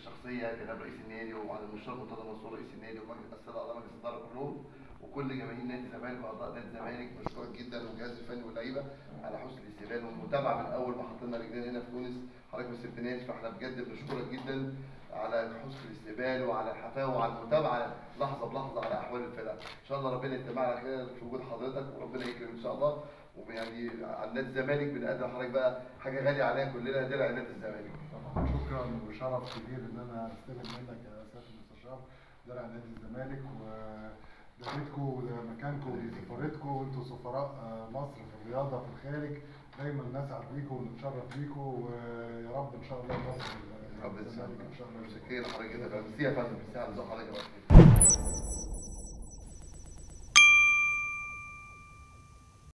الشخصيه جناب رئيس النادي وعلى المشرف مرتضى منصور رئيس النادي ومجلس الساده اعضاء مجلس الاداره كلهم وكل جماهير نادي الزمالك واعضاء نادي الزمالك بشكرك جدا والجهاز الفني واللعيبه على حسن الاستقبال والمتابعه من اول ما حطينا رجلنا هنا في تونس حضرتك ما سبتناش فاحنا بجد بنشكرك جدا على حسن الاستقبال وعلى الحفاوه وعلى المتابعه لحظه بلحظه على احوال الفرق ان شاء الله ربنا يتمع على خير في وجود حضرتك وربنا يكرم ان شاء الله ويعني عن نادي الزمالك بنقدم حضرتك بقى حاجه غاليه علينا كلنا درع نادي الزمالك طبعا شكرا وشرف كبير ان انا استلم منك يا سياده المستشار درع نادي الزمالك وده بيتكم وده مكانكم ودي سفارتكم وانتوا سفراء آه، مصر في الرياضه في الخارج دايما نسعد بيكم ونتشرف بيكم ويا رب ان شاء الله نوصل ربنا الزمالك يسلمك ان شاء الله شكرا حضرتك جدا ميرسي يا فندم ميرسي على ذوق حضرتك يا فندم.